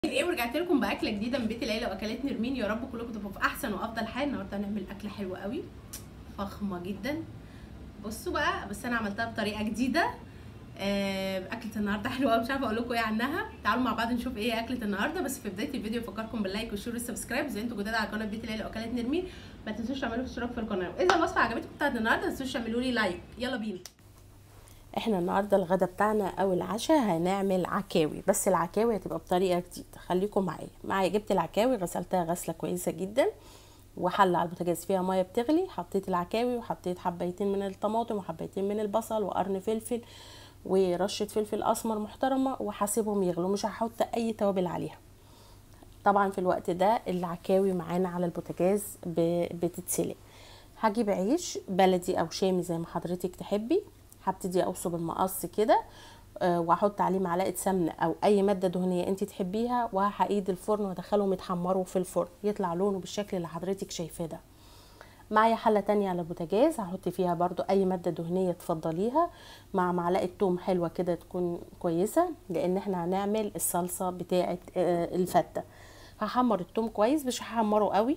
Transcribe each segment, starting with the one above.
ايه ورجعت لكم باكله جديده من بيت العيله واكلات نرمين يا رب كلكم تبقوا في احسن وافضل حال النهارده هنعمل اكله حلوه قوي فخمه جدا بصوا بقى بس انا عملتها بطريقه جديده آه، اكله النهارده حلوه قوي مش عارفه اقول لكم ايه عنها تعالوا مع بعض نشوف ايه اكله النهارده بس في بدايه الفيديو افكركم باللايك والشير والسبسكرايب زي انتوا جداد على قناه بيت العيله واكلات نرمين ما تنسوش تعملوا اشتراك في القناه واذا الوصفه عجبتكم بتاعت النهارده ما تنسوش تعملوا لي لايك يلا بينا احنا النهارده الغدا بتاعنا او العشاء هنعمل عكاوي بس العكاوي هتبقى بطريقه جديده خليكم معايا معايا جبت العكاوي غسلتها غسله كويسه جدا وحله على البوتاجاز فيها ميه بتغلي حطيت العكاوي وحطيت حبيتين من الطماطم وحبيتين من البصل وقرن فلفل ورشه فلفل اسمر محترمه وهسيبهم يغلوا مش هحط اي توابل عليها طبعا في الوقت ده العكاوي معانا على البوتاجاز بتتسلق هجيب عيش بلدي او شامي زي ما حضرتك تحبي هبتدي اوصب المقص كده أه واحط عليه معلقه سمنه او اي ماده دهنيه انت تحبيها وهقيد الفرن وادخلهم يتحمروا في الفرن يطلع لونه بالشكل اللي حضرتك شايفاه ده معايا حله تانية على البوتاجاز هحط فيها برضو اي ماده دهنيه تفضليها مع معلقه توم حلوه كده تكون كويسه لان احنا هنعمل الصلصه بتاعه أه الفته هحمر التوم كويس مش هحمره قوي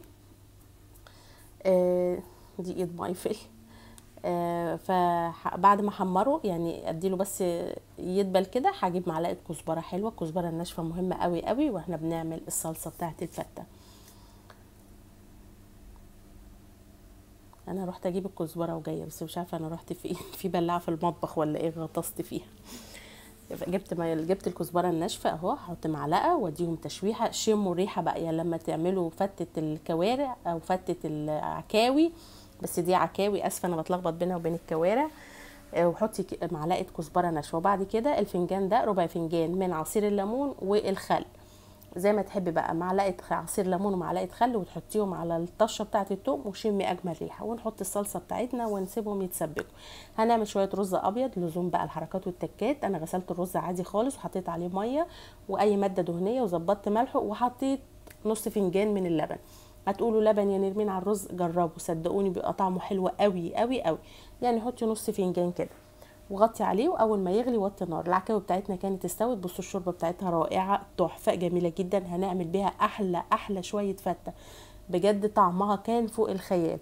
أه دي ايد مايفل آه فبعد ما احمره يعني اديله بس يدبل كده هجيب معلقه كزبره حلوه الكزبره الناشفه مهمه قوي قوي واحنا بنعمل الصلصه بتاعه الفته انا رحت اجيب الكزبره وجايه بس مش عارفه انا رحت فين في بلاعه في المطبخ ولا ايه غطست فيها جبت ما جبت الكزبره الناشفه اهو هحط معلقه واديهم تشويحه شموا الريحه بقى يعني لما تعملوا فته الكوارع او فته العكاوي بس دي عكاوي اسفه انا بتلخبط بينها وبين الكوارع وحطي معلقه كزبره ناشفه وبعد كده الفنجان ده ربع فنجان من عصير الليمون والخل زي ما تحبي بقى معلقه عصير ليمون ومعلقه خل وتحطيهم على الطشه بتاعه التوم وشمي اجمل ريحه ونحط الصلصه بتاعتنا ونسيبهم يتسبكوا هنعمل شويه رز ابيض لزوم بقى الحركات والتكات انا غسلت الرز عادي خالص وحطيت عليه ميه واي ماده دهنيه وظبطت ملحه وحطيت نص فنجان من اللبن هتقولوا لبن يا نرمين على الرز جربوا صدقوني بيبقى طعمه حلو قوي قوي قوي يعني حطي نص فنجان كده وغطي عليه واول ما يغلي وطي النار العكاوي بتاعتنا كانت استوت بصوا الشوربه بتاعتها رائعه تحفه جميله جدا هنعمل بيها احلى احلى شويه فته بجد طعمها كان فوق الخيال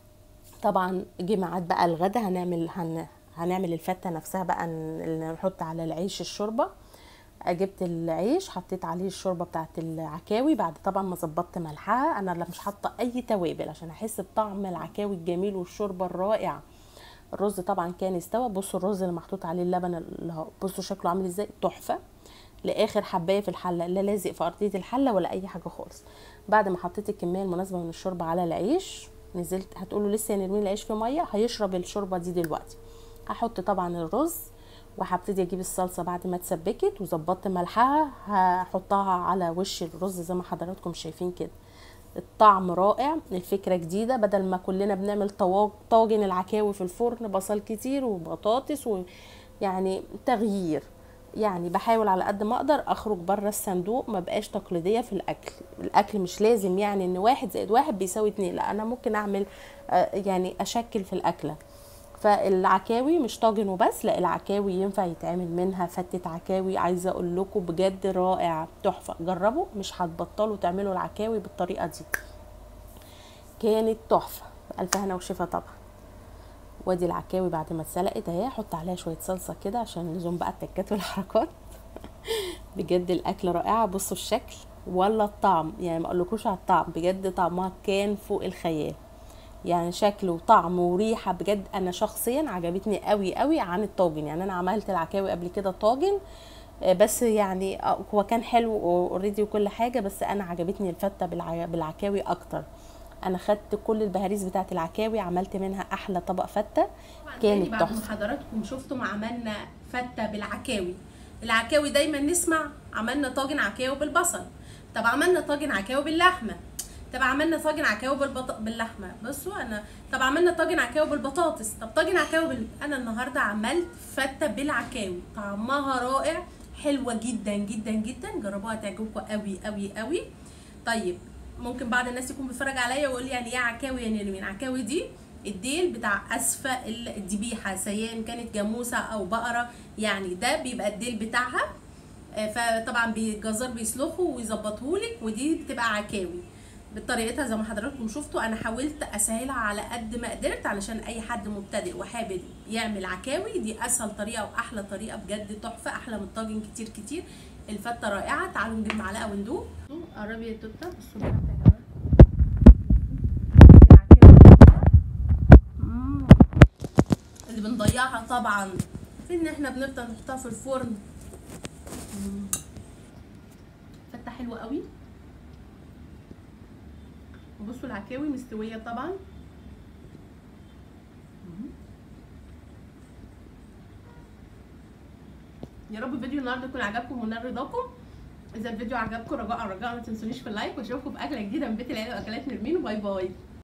طبعا جه ميعاد بقى الغدا هنعمل هن... هنعمل الفته نفسها بقى نحط على العيش الشوربه جبت العيش حطيت عليه الشوربه بتاعت العكاوي بعد طبعا ما ظبطت ملحها انا مش حاطه اي توابل عشان احس بطعم العكاوي الجميل والشوربه الرائعه الرز طبعا كان استوى بصوا الرز اللي محطوط عليه اللبن اللي بصوا شكله عامل ازاي تحفه لاخر حبايه في الحله لا لازق في ارضيه الحله ولا اي حاجه خالص بعد ما حطيت الكميه المناسبه من الشوربه على العيش نزلت هتقولوا لسه يا نرمين العيش في ميه هيشرب الشوربه دي دلوقتي هحط طبعا الرز وهبتدي اجيب الصلصه بعد ما اتسبكت وظبطت ملحها هحطها على وش الرز زي ما حضراتكم شايفين كده الطعم رائع الفكره جديده بدل ما كلنا بنعمل طاجن العكاوي في الفرن بصل كتير وبطاطس ويعني تغيير يعني بحاول على قد ما اقدر اخرج بره الصندوق ما بقاش تقليديه في الاكل الاكل مش لازم يعني ان واحد زائد واحد بيساوي اتنين لا انا ممكن اعمل يعني اشكل في الاكله فالعكاوي مش طاجن وبس لا العكاوي ينفع يتعمل منها فتة عكاوي عايزه اقول لكم بجد رائع تحفه جربوا مش هتبطلوا تعملوا العكاوي بالطريقه دي كانت تحفه الف هنا وشفا طبعا وادي العكاوي بعد ما اتسلقت اهي احط عليها شويه صلصه كده عشان لزوم بقى التكات والحركات بجد الاكله رائعه بصوا الشكل ولا الطعم يعني ما اقولكوش على الطعم بجد طعمها كان فوق الخيال يعني شكل وطعم وريحه بجد انا شخصيا عجبتني قوي قوي عن الطاجن يعني انا عملت العكاوي قبل كده طاجن بس يعني هو كان حلو اوريدي وكل حاجه بس انا عجبتني الفته بالعكاوي اكتر انا خدت كل البهاريز بتاعت العكاوي عملت منها احلى طبق فته كانت تحفه بعد ما حضراتكم شفتوا ما عملنا فته بالعكاوي العكاوي دايما نسمع عملنا طاجن عكاوي بالبصل طب عملنا طاجن عكاوي باللحمه طب عملنا طاجن عكاوي بالبط... باللحمه بصوا انا طب عملنا طاجن عكاوي بالبطاطس طب طاجن عكاوي بال... انا النهارده عملت فته بالعكاوي طعمها رائع حلوه جدا جدا جدا جربوها تعجبكم قوي قوي قوي طيب ممكن بعض الناس يكون بيتفرج عليا ويقول لي يعني ايه عكاوي يعني نرمين عكاوي دي الديل بتاع اسفل الذبيحه سواء كانت جاموسه او بقره يعني ده بيبقى الديل بتاعها آه، فطبعا بي- الجزار بيسلخه ويظبطهولك ودي بتبقى عكاوي بطريقتها زي ما حضراتكم شفتوا انا حاولت اسهلها على قد ما قدرت علشان اي حد مبتدئ وحابب يعمل عكاوي دي اسهل طريقه واحلى طريقه بجد تحفه احلى من الطاجن كتير كتير الفته رائعه تعالوا نجيب معلقه وندوق قربي يا توته بصوا بقى يا جماعة. مم. اللي بنضيعها طبعا في ان احنا بنفضل نحطها في الفرن مم. فته حلوه قوي بصوا العكاوي مستويه طبعا مم. يا رب فيديو النهارده يكون عجبكم ونال رضاكم اذا الفيديو عجبكم رجاء رجاء ما تنسونيش في اللايك واشوفكم في اكله جديده من بيت العيله واكلات نرمين وباي باي